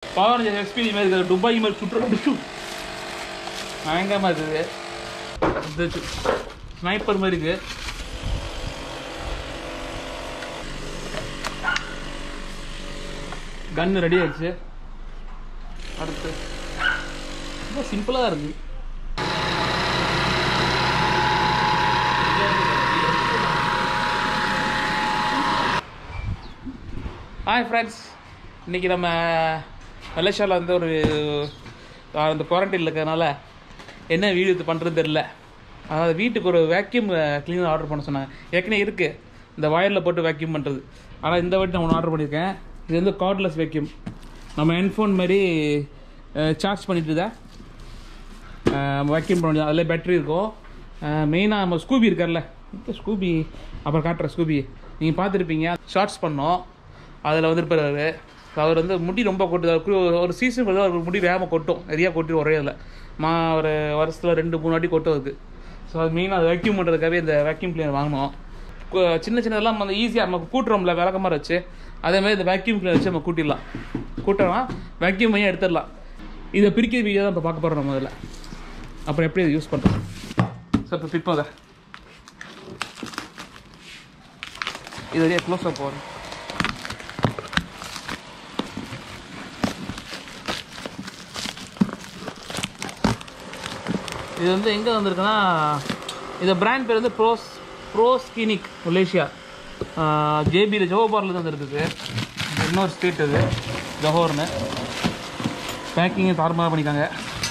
power எக்ஸ்பீரியன் மாதிரி இருக்குது Dubai மாதிரி சுற்று பயங்கரமாக இருக்குது இது ஸ்னைப்பர் மாதிரி இருக்கு கன் ரெடி ஆயிடுச்சு அடுத்து ரொம்ப சிம்பிளாக தான் இருக்கு ஹாய் ஃப்ரெண்ட்ஸ் இன்றைக்கி நம்ம மலேசியாவில் வந்து ஒரு ஆஹ், அந்த குவாரண்டைனில் இருக்கிறதுனால என்ன வீடியோ இது பண்ணுறது தெரில அதாவது வீட்டுக்கு ஒரு வேக்யூம் க்ளீனர் ஆர்டர் பண்ண சொன்னாங்க ஏற்கனவே இருக்குது இந்த வயரில் போட்டு வேக்யூம் பண்ணுறது ஆனால் இந்த வாட்டி நான் ஒன்று ஆர்டர் பண்ணியிருக்கேன் இது வந்து கார்ட்லெஸ் வேக்யூம் நம்ம ஹெட்ஃபோன் மாதிரி சார்ஜ் பண்ணிட்டு தான் வேக்யூம் பண்ண முடியும் அதில் பேட்டரி இருக்கும் மெயினாக நம்ம ஸ்கூபி இருக்கார்ல இப்போ ஸ்கூபி அப்புறம் காட்டுறேன் ஸ்கூபி நீங்கள் பார்த்துருப்பீங்க ஷார்ட்ஸ் பண்ணோம் அதில் வந்துருப்பார் அவர் அவர் வந்து முடி ரொம்ப கொட்டுது அவருக்கு ஒரு- ஒரு சீசன் வந்து அவருக்கு முடி வேகமாக கொட்டும் நிறையா கொட்டி ஒரே இதில் மா ஒரு வருஷத்தில் ரெண்டு மூணு வாட்டி கொட்டும் அதுக்கு ஸோ அது மெயினாக அதை வேக்யூம் பண்ணுறதுக்காகவே இந்த வேக்யூம் கிளீனர் வாங்கினோம் கு- சின்ன சின்னதெல்லாம் நம்ம ஈஸியாக நம்ம கூட்டுறோம்ல விளக்க மாதிரி வச்சு அதே மாதிரி இந்த வேக்யூம் கிளீனர் வச்சு நம்ம கூட்டிடலாம் கூட்டலாம் வேக்யூம் பண்ணி எடுத்துடலாம் இதை பிரிக்கிற வீடியோ தான் இப்போ பார்க்க போகிறோம் நம்ம இதில் அப்புறம் எப்படி இதை யூஸ் பண்ணுறோம் ஸோ இப்போ பிப்போம் அதை இது வழியாக க்ளோஸ் அப் போகிறோம் இது வந்து எங்கே வந்திருக்குன்னா இந்த பிராண்ட் பேர் வந்து ப்ரோஸ் ப்ரோஸ்கினிக் மலேசியா ஜேபியில் ஜோஹோபாரில் தான் இருக்குது இன்னொரு ஸ்ட்ரீட் இது ஜோஹோர்னு பேக்கிங்கும் தாறுமாறாக பண்ணிக்காங்க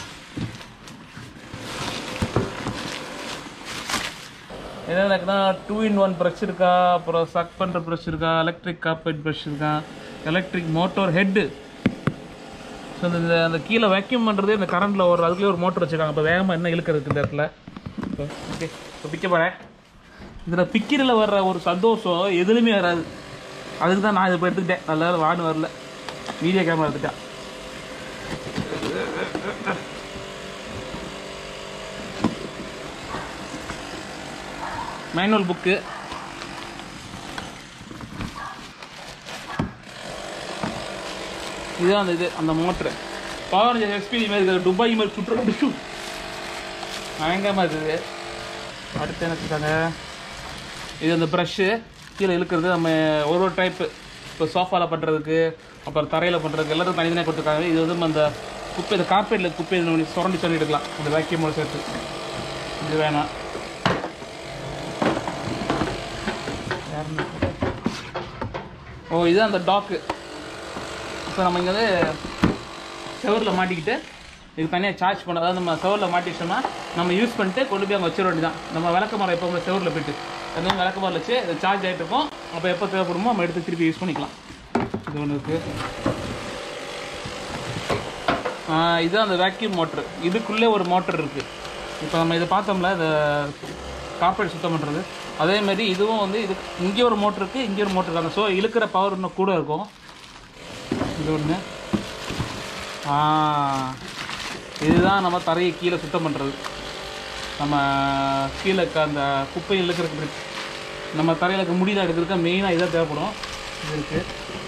என்ன இருக்குன்னா டூ இன் ஒன் ப்ரஷ் இருக்கா அப்புறம் சக் பண்ணுற ப்ரஷ் இருக்கா எலக்ட்ரிக் கார்பெட் ப்ரஷ் இருக்கா எலக்ட்ரிக் மோட்டர் ஹெட்டு ஸோ இந்த அந்த கீழே வேக்யூம் பண்ணுறது இந்த கரண்டில் ஒரு அதுக்குள்ளே ஒரு மோட்டர் வச்சுருக்காங்க இப்போ வேகமாக என்ன இழுக்கிறதுக்கு இந்த இடத்துல ஓகே இப்போ பிக்க போகிறேன் இதில் பிக்கிறதுல வர்ற ஒரு சந்தோஷம் எதுலையுமே வராது அதுக்கு தான் நான் இதை இப்போ எடுத்துக்கிட்டேன் நல்ல வேளை வான்னு வரல வீடியோ கேமரா எடுத்துட்டேன் மேனுவல் புக்கு இதுதான் அந்த இது அந்த மோட்ரு பவர் எக்ஸ்பீரியன் மாதிரி இருக்குது துபாய் மாதிரி சுற்று டிஷு பயங்கரமாக இருக்குது அடுத்து என்ன வச்சுருக்காங்க இது அந்த ப்ரஷ்ஷு கீழே இழுக்கிறது நம்ம ஒரு ஒரு டைப்பு இப்போ சோஃபாவில் பண்ணுறதுக்கு அப்புறம் தரையில் பண்ணுறதுக்கு எல்லாரும் தனித்தனியாக கொடுத்துருக்காங்க இது வந்து அந்த குப்பை இந்த கார்பெட்டில் குப்பை இந்த மாதிரி சுரண்டி சொல்லி எடுக்கலாம் இந்த வேக்கியமோட சேர்த்து இது வேணாம் யாருன்னு ஓ இதுதான் அந்த டாக்கு இப்போ நம்ம இங்கே வந்து செவரில் மாட்டிக்கிட்டு இதுக்கு தனியாக சார்ஜ் பண்ண அதாவது நம்ம செவரில் மாட்டிட்டோம்னா நம்ம யூஸ் பண்ணிட்டு கொண்டு போய் அங்கே வச்சிட வேண்டியதான் நம்ம விளக்க மரம் எப்போ செவரில் போயிட்டு அந்த மாதிரி விளக்க மரம் வச்சு அது சார்ஜ் ஆகிட்டு இருக்கும் அப்போ எப்போ தேவைப்படுமோ நம்ம எடுத்து திருப்பி யூஸ் பண்ணிக்கலாம் இது ஒன்று இருக்குது இதுதான் அந்த வேக்யூம் மோட்ரு இதுக்குள்ளே ஒரு மோட்டர் இருக்குது இப்போ நம்ம இதை பார்த்தோம்ல இந்த கார்பரேட் சுத்தம் பண்ணுறது அதே மாதிரி இதுவும் வந்து இது இங்கே ஒரு மோட்டர் இருக்குது இங்கே ஒரு மோட்டர் இருக்காங்க ஸோ இழுக்கிற பவர் இன்னும் கூட இருக்கும் இது ஒன்று இதுதான் நம்ம தரையை கீழே சுத்தம் பண்ணுறது நம்ம கீழே இருக்க அந்த குப்பையை இழுக்கிறதுக்கு நம்ம தரையில் இருக்க முடியல எடுக்கிறதுக்கு மெயினாக இதாக தேவைப்படும் இது இருக்குது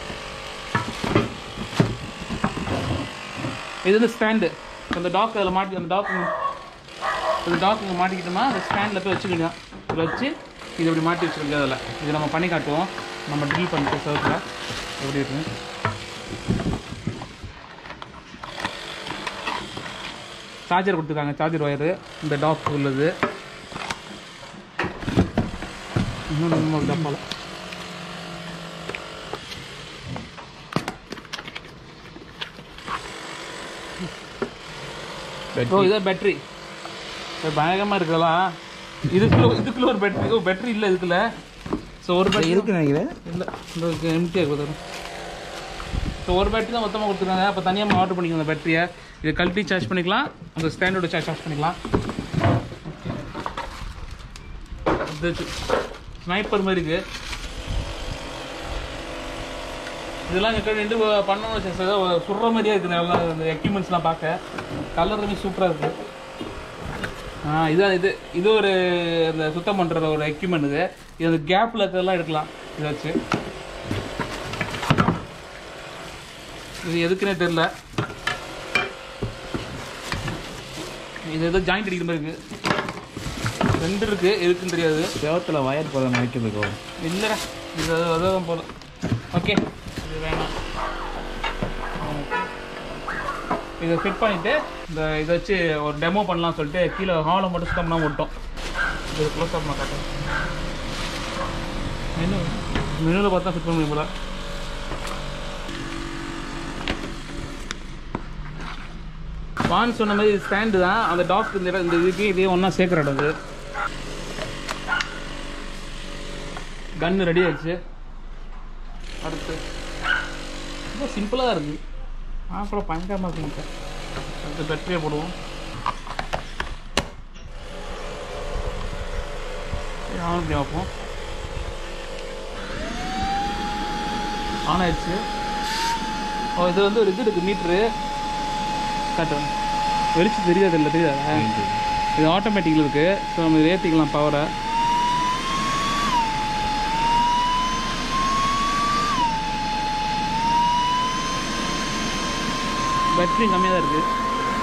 இது வந்து ஸ்டாண்டு அந்த டாக் அதில் மாட்டி அந்த டாக் இந்த டாக் இங்கே மாட்டிக்கிட்டோம்னா அந்த ஸ்டாண்டில் போய் வச்சுக்கலாம் இதில் வச்சு இது இப்படி மாட்டி வச்சுருக்கோம் அதில் இது நம்ம பண்ணி காட்டுவோம் நம்ம ட்ரில் பண்ணிட்டு சர்க்கில் எப்படி இருக்கு சார்ஜர் கொடுத்துருக்காங்க சார்ஜர் ஒயரு இந்த டாக் உள்ளது இன்னும் நம்ம ஒரு டப்பால ஓ இதான் பேட்டரி பயங்கரமாக இருக்கலாம் இதுக்குள்ள இதுக்குள்ள ஒரு பேட்டரி ஓ பேட்டரி இல்லை இதுக்குள்ள ஸோ ஒரு பேட்டரி இருக்கு நினைக்கிறேன் இல்லை இந்த எம்டியாக கொடுத்துரும் ஸோ ஒரு பேட்டரி தான் மொத்தமாக கொடுத்துருக்காங்க அப்போ தனியாக நம்ம ஆர்டர் பண்ணிக்கலாம் அந்த பேட்டரியை இதை கழட்டி சார்ஜ் பண்ணிக்கலாம் அந்த ஸ்டாண்டோட சார்ஜ் சார்ஜ் பண்ணிக்கலாம் இது ஸ்னைப்பர் மாதிரி இருக்கு இதெல்லாம் எங்கள் ரெண்டு பண்ணணும் வச்சேன் சார் சுடுற மாதிரியே இருக்குது நல்லா இந்த எக்யூப்மெண்ட்ஸ்லாம் பார்க்க கலருமே சூப்பராக இருக்குது ஆ இதான் இது இது ஒரு இந்த சுத்தம் பண்ணுற ஒரு எக்யூப்மெண்ட் இது இது அந்த கேப்பில் இருக்கிறதெல்லாம் எடுக்கலாம் இதை வச்சு இது எதுக்குன்னே தெரில இது ஏதோ ஜாயிண்ட் அடிக்கிற மாதிரி இருக்குது ரெண்டு இருக்குது எதுக்குன்னு தெரியாது செவத்தில் வயர் போகிற நினைக்கிறதுக்கோ இல்லைடா இது அதான் போல ஓகே இது வேணாம் இதை ஃபிட் பண்ணிவிட்டு இந்த இதை வச்சு ஒரு டெமோ பண்ணலாம் சொல்லிட்டு கீழே ஹாலை மட்டும் சுத்தம் பண்ணாமல் விட்டோம் இது க்ளோஸ் அப் நான் காட்டுறேன் மெனு மெனுவில் பார்த்தா ஃபிட் பண்ண முடியும் போல வான் சொன்ன மாதிரி ஸ்டாண்டு தான் அந்த டாக் இந்த இடம் இந்த இதுக்கு இதே ஒன்றா சேர்க்குற இடம் இது கன்று ரெடி ஆயிடுச்சு அடுத்து ரொம்ப சிம்பிளாக தான் இருக்குது அப்புறம் பயங்கரமாக இருக்குங்க அடுத்து பேட்டரியை போடுவோம் ஆன் பண்ணி பார்ப்போம் ஆன் ஆயிடுச்சு ஓ இது வந்து ஒரு இது இருக்குது மீட்ரு காட்டுறேன் வெளிச்சு தெரியாது இல்லை தெரியாதா இது ஆட்டோமேட்டிக்கில் இருக்குது ஸோ நம்ம இதை ஏற்றிக்கலாம் பவரை பேட்டரி கம்மியாக தான் இருக்குது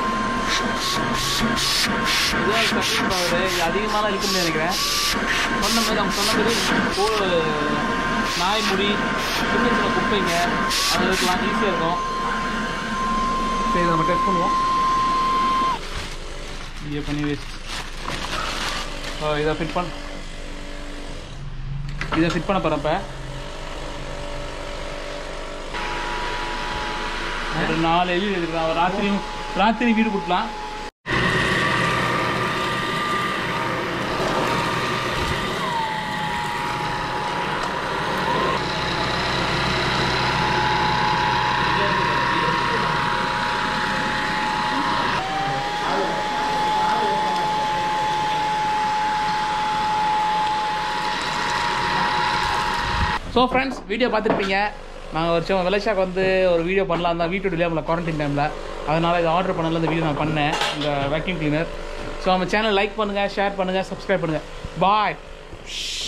இதுதான் கட்டிங் பவர் இது அதிகமாகலாம் இருக்க முடியாது நினைக்கிறேன் சொன்ன மாதிரி அவங்க சொன்ன மாதிரி கோ நாய் முடி சின்ன சின்ன குப்பைங்க அது இருக்கலாம் ஈஸியாக இருக்கும் சரி இதை நம்ம டெஸ்ட் பண்ணுவோம் இங்கே பண்ணி வேஸ்ட் இதை ஃபிட் பண்ண இதை ஃபிட் பண்ண போகிறப்ப ஒரு நாலு எலி எடுக்கலாம் ஒரு ராத்திரி ராத்திரி வீடு கொடுக்கலாம் ஸோ ஃப்ரெண்ட்ஸ் வீடியோ பார்த்துருப்பீங்க நாங்கள் ஒரு சின்ன விளைச்சாக்கு வந்து ஒரு வீடியோ பண்ணலாம் தான் வீட்டு இல்லையா குவாரண்டைன் டைமில் அதனால் இதை ஆர்டர் பண்ணல இந்த வீடியோ நான் பண்ணேன் இந்த வேக்யூம் கிளீனர் ஸோ நம்ம சேனல் லைக் பண்ணுங்கள் ஷேர் பண்ணுங்கள் சப்ஸ்கிரைப் பண்ணுங்கள் பாய்